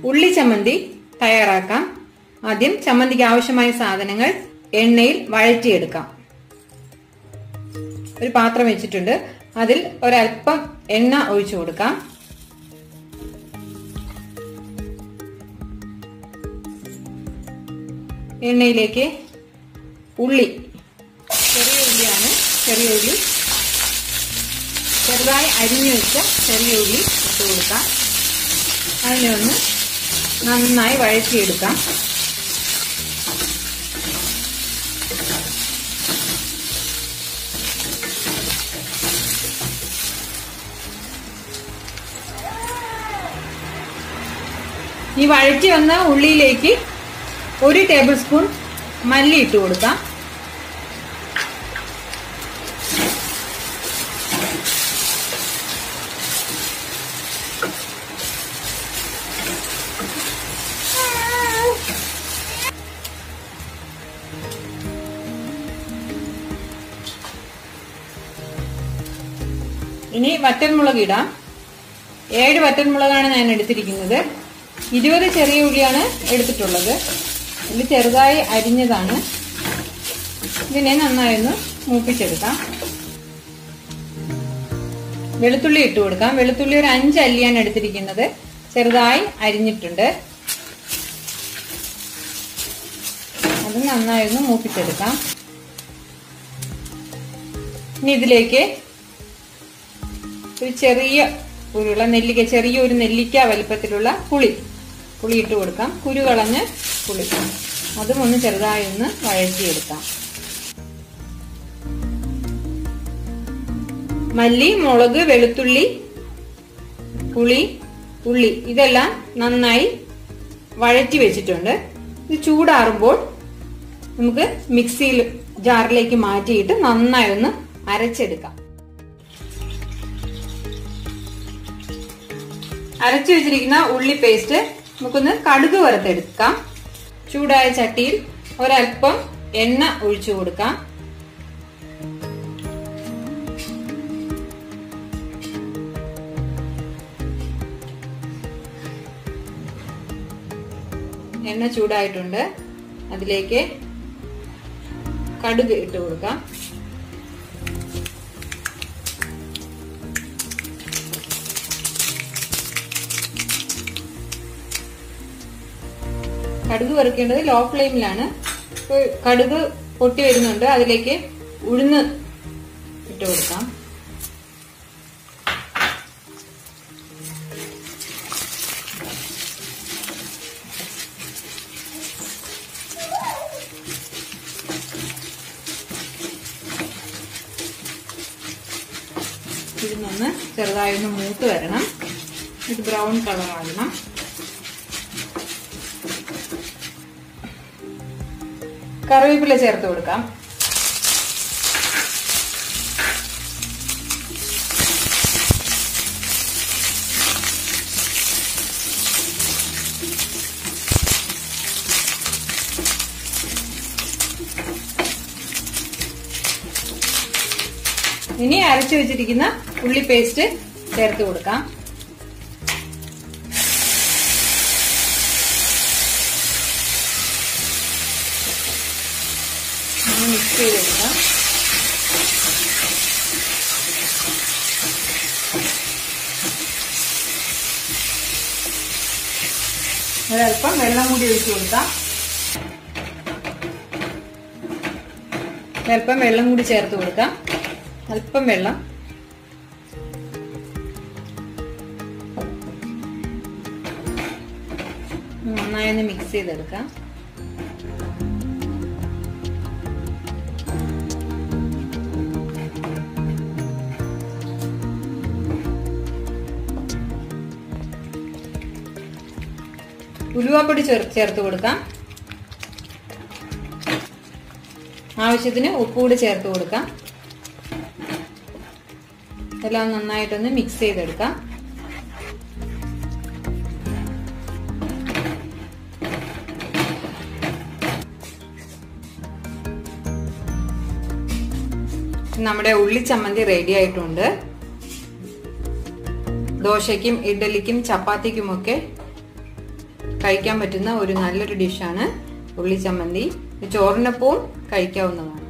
ഉള്ളി ചമ്മന്തി തയ്യാറാക്കാം ആദ്യം ചമ്മന്തിക്ക് ആവശ്യമായ സാധനങ്ങൾ എണ്ണയിൽ വഴറ്റിയെടുക്കാം ഒരു പാത്രം വെച്ചിട്ടുണ്ട് അതിൽ ഒരല്പം എണ്ണ ഒഴിച്ചു കൊടുക്കാം എണ്ണയിലേക്ക് ഉള്ളി ചെറിയ ഉള്ളിയാണ് ചെറിയ ഉള്ളി ചെറുതായി അരിഞ്ഞു വെച്ച ചെറിയ ഉള്ളി ഇട്ട് കൊടുക്കാം അതിനെ ഒന്ന് നന്നായി വഴറ്റിയെടുക്കാം ഈ വഴറ്റി വന്ന ഉള്ളിയിലേക്ക് ഒരു ടേബിൾ സ്പൂൺ മല്ലി ഇട്ട് കൊടുക്കാം ഇനി വറ്റൽമുളക് ഇടാം ഏഴ് വറ്റൽമുളകാണ് ഞാൻ എടുത്തിരിക്കുന്നത് ഇരുപത് ചെറിയ ഉള്ളിയാണ് എടുത്തിട്ടുള്ളത് ഇത് ചെറുതായി അരിഞ്ഞതാണ് ഇതിനെ നന്നായി ഒന്ന് മൂപ്പിച്ചെടുക്കാം വെളുത്തുള്ളി ഇട്ട് കൊടുക്കാം വെളുത്തുള്ളി ഒരു അഞ്ച് അല്ലിയാണ് എടുത്തിരിക്കുന്നത് ചെറുതായി അരിഞ്ഞിട്ടുണ്ട് അത് നന്നായി ഒന്ന് മൂപ്പിച്ചെടുക്കാം ഇനി ഇതിലേക്ക് ഒരു ചെറിയ ഉരുള നെല്ലിക്ക ചെറിയ ഒരു നെല്ലിക്ക വലിപ്പത്തിലുള്ള പുളി പുളി ഇട്ട് കൊടുക്കാം കുരു കളഞ്ഞ് പുളി അതും ഒന്ന് ചെറുതായി ഒന്ന് വഴറ്റിയെടുക്കാം മല്ലി മുളക് വെളുത്തുള്ളി പുളി ഉള്ളി ഇതെല്ലാം നന്നായി വഴറ്റി വെച്ചിട്ടുണ്ട് ഇത് ചൂടാറുമ്പോൾ നമുക്ക് മിക്സിയിൽ ജാറിലേക്ക് മാറ്റിയിട്ട് നന്നായി ഒന്ന് അരച്ചെടുക്കാം അരച്ചു വെച്ചിരിക്കുന്ന ഉള്ളി പേസ്റ്റ് നമുക്കൊന്ന് കടുക് വറുത്തെടുക്കാം ചൂടായ ചട്ടിയിൽ ഒരല്പം എണ്ണ ഒഴിച്ചു കൊടുക്കാം എണ്ണ ചൂടായിട്ടുണ്ട് അതിലേക്ക് കടുക് ഇട്ട് കൊടുക്കാം കടുക് വറുക്കേണ്ടത് ലോ ഫ്ലെയിമിലാണ് കടുക് പൊട്ടി വരുന്നുണ്ട് അതിലേക്ക് ഉഴുന്ന് ഇട്ട് കൊടുക്കാം ഉഴുന്നൊന്ന് ചെറുതായി ഒന്ന് മൂത്ത് വരണം ഇത് ബ്രൗൺ കളർ ആകണം കറിവേപ്പില ചേർത്ത് കൊടുക്കാം ഇനി അരച്ചു വെച്ചിരിക്കുന്ന ഉള്ളി പേസ്റ്റ് ചേർത്ത് കൊടുക്കാം മിക്സ് ചെയ്തെടുക്കാം ഒരല്പം വെള്ളം കൂടി ഒഴിച്ചു കൊടുക്കാം അല്പം വെള്ളം കൂടി ചേർത്ത് കൊടുക്കാം അല്പം വെള്ളം നന്നായി ഒന്ന് മിക്സ് ചെയ്തെടുക്കാം ഉലുവാപ്പൊടി ചേർ ചേർത്ത് കൊടുക്കാം ആവശ്യത്തിന് ഉപ്പ് കൂടി ചേർത്ത് കൊടുക്കാം എല്ലാം നന്നായിട്ടൊന്ന് മിക്സ് ചെയ്തെടുക്കാം നമ്മുടെ ഉള്ളി ചമ്മന്തി റെഡി ആയിട്ടുണ്ട് ദോശയ്ക്കും ഇഡലിക്കും ചപ്പാത്തിക്കുമൊക്കെ കഴിക്കാൻ പറ്റുന്ന ഒരു നല്ലൊരു ഡിഷാണ് ഉള്ളി ചമ്മന്തി ഇത് ചോറിനൊപ്പവും കഴിക്കാവുന്നതാണ്